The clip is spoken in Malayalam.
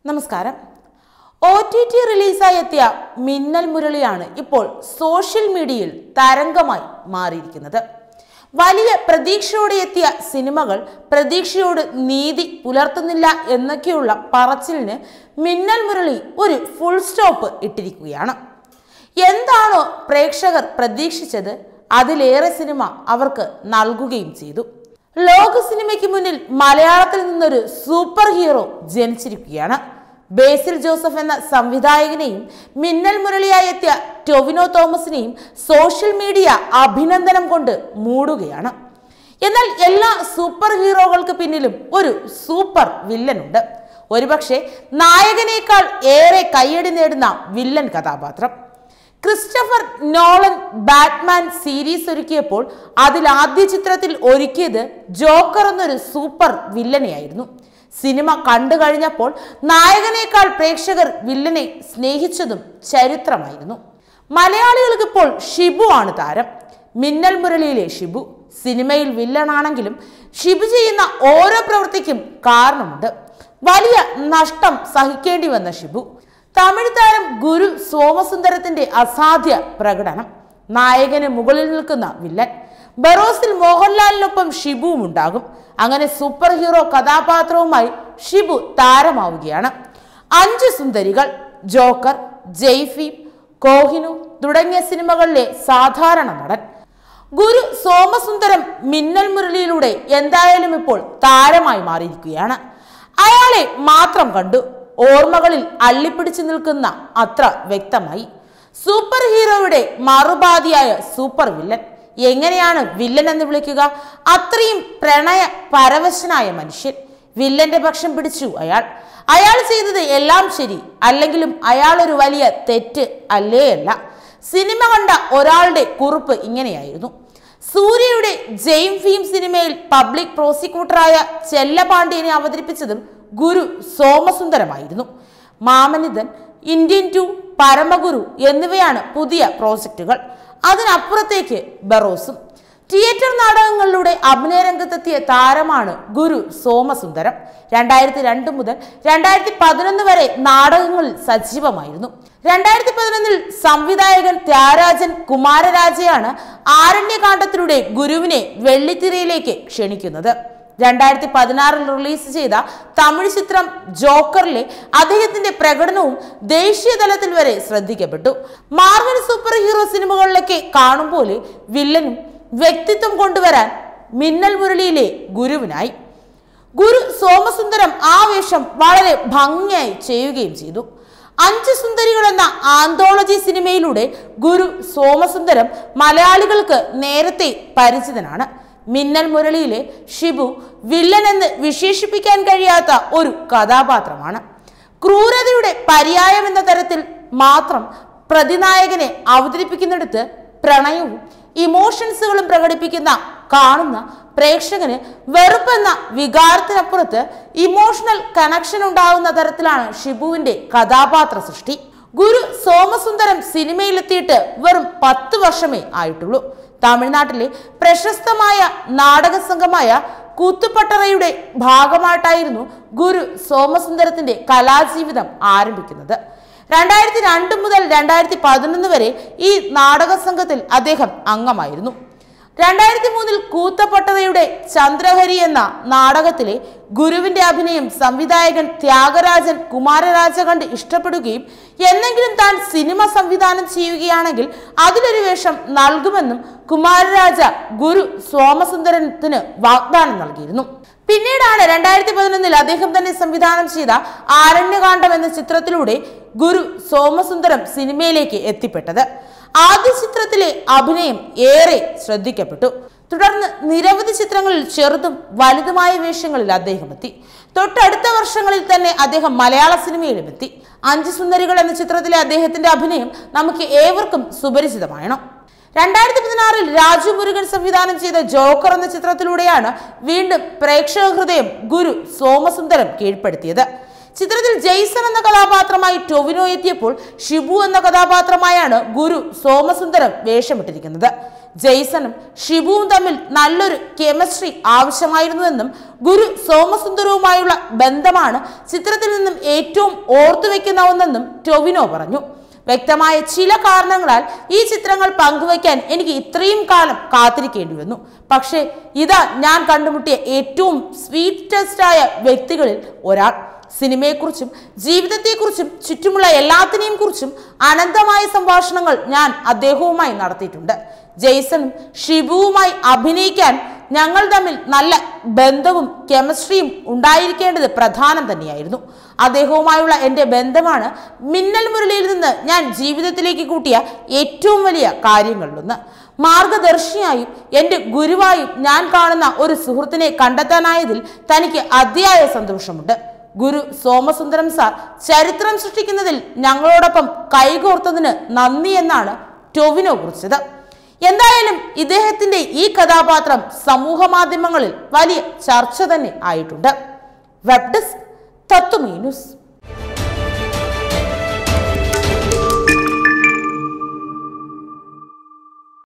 നമസ്കാരം ഒ ടി ടി റിലീസായി എത്തിയ മിന്നൽ മുരളിയാണ് ഇപ്പോൾ സോഷ്യൽ മീഡിയയിൽ തരംഗമായി മാറിയിരിക്കുന്നത് വലിയ പ്രതീക്ഷയോടെ എത്തിയ സിനിമകൾ പ്രതീക്ഷയോട് നീതി പുലർത്തുന്നില്ല എന്നൊക്കെയുള്ള പറച്ചിലിന് മിന്നൽ മുരളി ഒരു ഫുൾ സ്റ്റോപ്പ് ഇട്ടിരിക്കുകയാണ് എന്താണോ പ്രേക്ഷകർ പ്രതീക്ഷിച്ചത് അതിലേറെ സിനിമ അവർക്ക് നൽകുകയും ചെയ്തു ലോക സിനിമയ്ക്ക് മുന്നിൽ മലയാളത്തിൽ നിന്നൊരു സൂപ്പർ ഹീറോ ജനിച്ചിരിക്കുകയാണ് ബേസിൽ ജോസഫ് എന്ന സംവിധായകനെയും മിന്നൽ മുരളിയായി എത്തിയ ടൊവിനോ തോമസിനെയും സോഷ്യൽ മീഡിയ അഭിനന്ദനം കൊണ്ട് മൂടുകയാണ് എന്നാൽ എല്ലാ സൂപ്പർ ഹീറോകൾക്ക് പിന്നിലും ഒരു സൂപ്പർ വില്ലനുണ്ട് ഒരുപക്ഷെ നായകനേക്കാൾ ഏറെ കയ്യടി നേടുന്ന വില്ലൻ കഥാപാത്രം ക്രിസ്റ്റഫർ നോളൻ ബാറ്റ്മാൻ സീരീസ് ഒരുക്കിയപ്പോൾ അതിൽ ആദ്യ ചിത്രത്തിൽ ഒരുക്കിയത് ജോക്കർ എന്നൊരു സൂപ്പർ വില്ലനെയായിരുന്നു സിനിമ കണ്ടു കഴിഞ്ഞപ്പോൾ നായകനേക്കാൾ പ്രേക്ഷകർ വില്ലനെ സ്നേഹിച്ചതും ചരിത്രമായിരുന്നു മലയാളികൾക്ക് ഇപ്പോൾ ഷിബു ആണ് താരം മിന്നൽ മുരളിയിലെ ഷിബു സിനിമയിൽ വില്ലനാണെങ്കിലും ഷിബു ചെയ്യുന്ന ഓരോ പ്രവൃത്തിക്കും കാരണമുണ്ട് വലിയ നഷ്ടം സഹിക്കേണ്ടി വന്ന ഷിബു തമിഴ് താരം ഗുരു സോമസുന്ദരത്തിന്റെ അസാധ്യ പ്രകടനം നായകന് മുകളിൽ നിൽക്കുന്ന വില്ലൻ ബറോസിൽ മോഹൻലാലിനൊപ്പം ഷിബുവും ഉണ്ടാകും അങ്ങനെ സൂപ്പർ ഹീറോ കഥാപാത്രവുമായി ഷിബു താരമാവുകയാണ് അഞ്ച് സുന്ദരികൾ ജോക്കർ ജയ്ഫീം കോഹിനു തുടങ്ങിയ സിനിമകളിലെ സാധാരണ നടൻ ഗുരു സോമസുന്ദരം മിന്നൽ മുരളിയിലൂടെ എന്തായാലും ഇപ്പോൾ താരമായി മാറിയിരിക്കുകയാണ് അയാളെ മാത്രം കണ്ടു ഓർമ്മകളിൽ അള്ളിപ്പിടിച്ചു നിൽക്കുന്ന അത്ര വ്യക്തമായി സൂപ്പർ ഹീറോയുടെ മറുപാതിയായ സൂപ്പർ വില്ലൻ എങ്ങനെയാണ് വില്ലൻ എന്ന് വിളിക്കുക അത്രയും പ്രണയ പരവശനായ മനുഷ്യൻ വില്ലന്റെ പക്ഷം പിടിച്ചു അയാൾ അയാൾ ചെയ്തത് എല്ലാം ശരി അല്ലെങ്കിലും അയാൾ ഒരു വലിയ തെറ്റ് അല്ലേ അല്ല സിനിമ കണ്ട ഒരാളുടെ കുറിപ്പ് ഇങ്ങനെയായിരുന്നു സൂര്യയുടെ ജെയിം ഫീം സിനിമയിൽ പബ്ലിക് പ്രോസിക്യൂട്ടറായ ചെല്ലപാണ്ഡ്യനെ അവതരിപ്പിച്ചതും ഗുരു സോമസുന്ദരമായിരുന്നു മാമനിതൻ ഇന്ത്യൻ ടു പരമഗുരു എന്നിവയാണ് പുതിയ പ്രോജക്റ്റുകൾ അതിനപ്പുറത്തേക്ക് ബറോസും തിയേറ്റർ നാടകങ്ങളിലൂടെ അഭിനയ രംഗത്തെത്തിയ താരമാണ് ഗുരു സോമസുന്ദരം രണ്ടായിരത്തി രണ്ട് മുതൽ രണ്ടായിരത്തി പതിനൊന്ന് വരെ നാടകങ്ങളിൽ സജീവമായിരുന്നു രണ്ടായിരത്തി പതിനൊന്നിൽ സംവിധായകൻ ത്യാഗരാജൻ കുമാരരാജയാണ് ആരണ്യകാന്ഡത്തിലൂടെ ഗുരുവിനെ വെള്ളിത്തിരയിലേക്ക് ക്ഷണിക്കുന്നത് രണ്ടായിരത്തി പതിനാറിൽ റിലീസ് ചെയ്ത തമിഴ് ചിത്രം ജോക്കറിലെ അദ്ദേഹത്തിന്റെ പ്രകടനവും ദേശീയ തലത്തിൽ വരെ ശ്രദ്ധിക്കപ്പെട്ടു മാർവൽ സൂപ്പർ ഹീറോ സിനിമകളിലൊക്കെ കാണും പോലെ വില്ലനും വ്യക്തിത്വം കൊണ്ടുവരാൻ മിന്നൽ മുരളിയിലെ ഗുരുവിനായി ഗുരു സോമസുന്ദരം ആ വേഷം വളരെ ഭംഗിയായി ചെയ്യുകയും ചെയ്തു അഞ്ച് സുന്ദരികൾ എന്ന ആന്തോളജി സിനിമയിലൂടെ ഗുരു സോമസുന്ദരം മലയാളികൾക്ക് നേരത്തെ പരിചിതനാണ് മിന്നൽ മുരളിയിലെ ഷിബു വില്ലൻ എന്ന് വിശേഷിപ്പിക്കാൻ കഴിയാത്ത ഒരു കഥാപാത്രമാണ് ക്രൂരതയുടെ പര്യായം എന്ന തരത്തിൽ മാത്രം പ്രതിനായകനെ അവതരിപ്പിക്കുന്നിടത്ത് പ്രണയവും ഇമോഷൻസുകളും പ്രകടിപ്പിക്കുന്ന കാണുന്ന പ്രേക്ഷകന് വെറുപ്പെന്ന വികാരത്തിനപ്പുറത്ത് ഇമോഷണൽ കണക്ഷൻ ഉണ്ടാകുന്ന തരത്തിലാണ് ഷിബുവിന്റെ കഥാപാത്ര സൃഷ്ടി ഗുരു സോമസുന്ദരം സിനിമയിലെത്തിയിട്ട് വെറും പത്ത് വർഷമേ ആയിട്ടുള്ളൂ തമിഴ്നാട്ടിലെ പ്രശസ്തമായ നാടക സംഘമായ കൂത്തുപട്ടറയുടെ ഭാഗമായിട്ടായിരുന്നു ഗുരു സോമസുന്ദരത്തിന്റെ കലാജീവിതം ആരംഭിക്കുന്നത് രണ്ടായിരത്തി രണ്ട് മുതൽ രണ്ടായിരത്തി പതിനൊന്ന് വരെ ഈ നാടക സംഘത്തിൽ അദ്ദേഹം അംഗമായിരുന്നു രണ്ടായിരത്തി മൂന്നിൽ കൂത്തപ്പട്ടതയുടെ ചന്ദ്രഹരി എന്ന നാടകത്തിലെ ഗുരുവിന്റെ അഭിനയം സംവിധായകൻ ത്യാഗരാജൻ കുമാരരാജ കണ്ട് ഇഷ്ടപ്പെടുകയും എന്നെങ്കിലും താൻ സിനിമ സംവിധാനം ചെയ്യുകയാണെങ്കിൽ അതിലൊരു വേഷം നൽകുമെന്നും കുമാരരാജ ഗുരു സോമസുന്ദരത്തിന് വാഗ്ദാനം നൽകിയിരുന്നു പിന്നീടാണ് രണ്ടായിരത്തി പതിനൊന്നിൽ അദ്ദേഹം തന്നെ സംവിധാനം ചെയ്ത ആരണ്യകാന്ഡം എന്ന ചിത്രത്തിലൂടെ ഗുരു സോമസുന്ദരം സിനിമയിലേക്ക് എത്തിപ്പെട്ടത് ആദ്യ ചിത്രത്തിലെ അഭിനയം ഏറെ ശ്രദ്ധിക്കപ്പെട്ടു തുടർന്ന് നിരവധി ചിത്രങ്ങളിൽ ചെറുതും വലുതുമായ വേഷങ്ങളിൽ അദ്ദേഹം എത്തി തൊട്ടടുത്ത വർഷങ്ങളിൽ തന്നെ അദ്ദേഹം മലയാള സിനിമയിലും എത്തി അഞ്ച് സുന്ദരികൾ എന്ന ചിത്രത്തിലെ അദ്ദേഹത്തിന്റെ അഭിനയം നമുക്ക് ഏവർക്കും സുപരിചിതമാണ് രണ്ടായിരത്തി പതിനാറിൽ രാജു മുരുകൻ സംവിധാനം ചെയ്ത ജോക്കർ എന്ന ചിത്രത്തിലൂടെയാണ് വീണ്ടും പ്രേക്ഷക ഹൃദയം ഗുരു സോമസുന്ദരം കീഴ്പ്പെടുത്തിയത് ചിത്രത്തിൽ ജെയ്സൺ എന്ന കഥാപാത്രമായി ടൊവിനോ എത്തിയപ്പോൾ ഷിബു എന്ന കഥാപാത്രമായാണ് ഗുരു സോമസുന്ദരം വേഷമിട്ടിരിക്കുന്നത് ജെയ്സണും ഷിബുവും തമ്മിൽ നല്ലൊരു കെമിസ്ട്രി ആവശ്യമായിരുന്നുവെന്നും ഗുരു സോമസുന്ദരവുമായുള്ള ബന്ധമാണ് ചിത്രത്തിൽ നിന്നും ഏറ്റവും ഓർത്തുവെക്കുന്ന ഒന്നെന്നും ടൊവിനോ പറഞ്ഞു വ്യക്തമായ ചില കാരണങ്ങളാൽ ഈ ചിത്രങ്ങൾ പങ്കുവയ്ക്കാൻ എനിക്ക് ഇത്രയും കാലം കാത്തിരിക്കേണ്ടി വന്നു പക്ഷേ ഇതാ ഞാൻ കണ്ടുമുട്ടിയ ഏറ്റവും സ്വീറ്റസ്റ്റായ വ്യക്തികളിൽ ഒരാൾ സിനിമയെക്കുറിച്ചും ജീവിതത്തെക്കുറിച്ചും ചുറ്റുമുള്ള എല്ലാത്തിനെയും കുറിച്ചും അനന്തമായ സംഭാഷണങ്ങൾ ഞാൻ അദ്ദേഹവുമായി നടത്തിയിട്ടുണ്ട് ജെയ്സണും ഷിബുവുമായി അഭിനയിക്കാൻ ഞങ്ങൾ തമ്മിൽ നല്ല ബന്ധവും കെമിസ്ട്രിയും ഉണ്ടായിരിക്കേണ്ടത് പ്രധാനം തന്നെയായിരുന്നു അദ്ദേഹവുമായുള്ള എൻ്റെ ബന്ധമാണ് മിന്നൽ മുരളിയിൽ നിന്ന് ഞാൻ ജീവിതത്തിലേക്ക് കൂട്ടിയ ഏറ്റവും വലിയ കാര്യങ്ങളിലൊന്ന് മാർഗദർശിയായും എൻ്റെ ഗുരുവായും ഞാൻ കാണുന്ന ഒരു സുഹൃത്തിനെ കണ്ടെത്താനായതിൽ തനിക്ക് അതിയായ സന്തോഷമുണ്ട് ഗുരു സോമസുന്ദരം സാർ ചരിത്രം സൃഷ്ടിക്കുന്നതിൽ ഞങ്ങളോടൊപ്പം കൈകോർത്തതിന് നന്ദി എന്നാണ് ടൊവിനോ കുറിച്ചത് എന്തായാലും ഇദ്ദേഹത്തിന്റെ ഈ കഥാപാത്രം സമൂഹ മാധ്യമങ്ങളിൽ വലിയ ചർച്ച തന്നെ ആയിട്ടുണ്ട് വെബ് ഡെസ്ക് തത്വമീ ന്യൂസ്